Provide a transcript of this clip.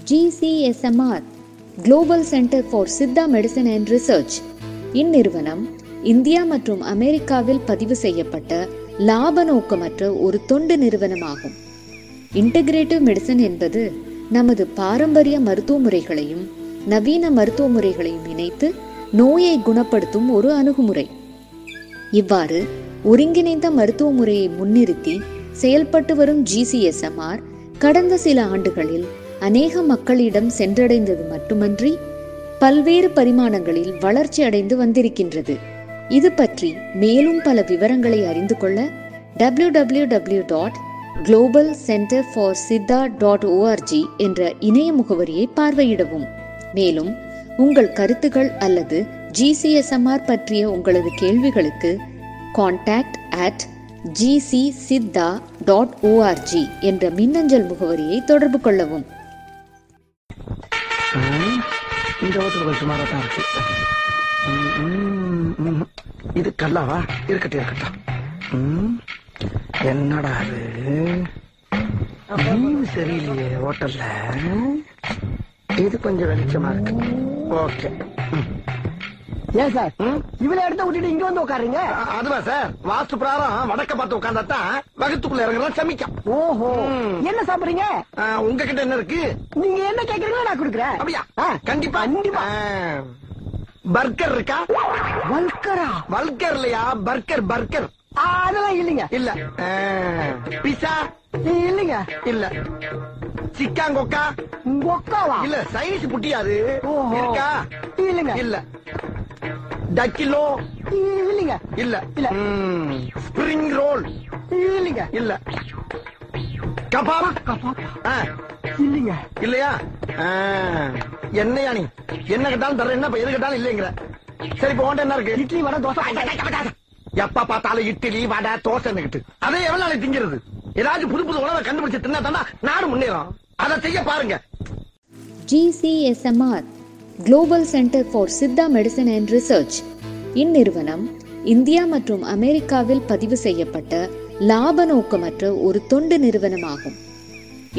GCSMR global centre for Siddha medicine and research இந்நிறுவனம் இந்தியா மற்றும் அமெரிக்காவில் பதிவு செய்யப்பட்ட லாப நோக்கமற்ற ஒரு தொண்டு நிறுவனமாகும் இன்டகிரேட்டிவ் மெடிசன் என்பது நமது பாரம்பரிய மருத்துவ முறைகளையும் நவீன மருத்துவ முறைகளையும் இணைத்து நோயை குணப்படுத்தும் ஒரு அணுகுமுறை இவ்வாறு ஒருங்கிணைந்த மருத்துவ முறையை முன்னிறுத்தி செயல்பட்டு வரும் ஜிசிஎஸ்எம்ஆர் கடந்த சில ஆண்டுகளில் அநேக மக்களிடம் சென்றடைந்தது மட்டுமன்றி பல்வேறு பரிமாணங்களில் வளர்ச்சி அடைந்து வந்திருக்கின்றது இது பற்றி மேலும் பல விவரங்களை அறிந்து கொள்ள W W W dot global centre for Siddha dot ORG என்ற இணைய முகவரியை பார்வையிடவும் மேலும் உங்கள் கருத்துகள் அல்லது ஜிசிஎஸ்எம்ஆர் பற்றிய உங்களது கேள்விகளுக்கு contact at GC Siddha dot ORG என்ற மின்னஞ்சல் முகவரியை தொடர்பு கொள்ளவும் ம், இந்த ஹோட்டல் கொஞ்சம் சுமாரா தான் இருக்கு ம், ம், ம். இது கல்லாவா இருக்கட்டும் இருக்கட்டும் ம், என்னடா அது மீன் சரியில்லையே ஹோட்டல்ல இது கொஞ்சம் வெளிச்சமா இருக்கு ஓகே ஏன் சார் ம்? இவளை எடுத்து விட்டுட்டு இங்க வந்து உட்காருங்க அ- அதுவா சார் வாஸ்து பிரகாரம் வடக்க பார்த்து உட்கார்ந்தாத்தான் வகுத்துக்குள்ள இறங்குறதா சமிக்கும் ஓஹோ ம். என்ன சாப்பிடுறீங்க ஆ, உங்ககிட்ட என்ன இருக்கு நீங்க என்ன கேக்குறீங்களோ நான் கொடுக்குறேன் அப்படியா ஆ, கண்டிப்பா கண்டிப்பா ஆ. பர்கர் இருக்கா வல்கரா வல்கர் இல்லையா பர்கர் பர்கர் ஆ, அதெல்லாம் இல்லைங்க இல்ல பிசா இல்லைங்க இல்ல சிக்காங்கொக்கா உங்க அக்காவா இல்ல சைனீஸ் புட்டியாது ஓஹோ. இருக்கா இல்லைங்க இல்ல டக்கிலோ இல்லைங்க இல்ல இல்ல. ஸ்பிரிங் ரோல் இல்லைங்க இல்ல கபாப் ஆ, இல்லைங்க இல்லையா ஆ, என்னையா நீ என்ன கேட்டாலும் தர என்ன இப்ப எது கேட்டாலும் இல்லைங்கிற சரி இப்ப உன்ட்ட என்ன இருக்கு இட்லி வடை தோசை எப்ப பார்த்தாலும் இட்லி வடை தோசை அதே எவ்வளவு நாளைக்கு திங்கிறது ஏதாச்சும் புது புது உணவை கண்டுபிடிச்சு தின்னா தானே நாடு முன்னேறும் அதை செய்ய பாருங்க GCSMR global centre for Siddha medicine and research இந்நிறுவனம் இந்தியா மற்றும் அமெரிக்காவில் பதிவு செய்யப்பட்ட லாப நோக்கமற்ற ஒரு தொண்டு நிறுவனமாகும்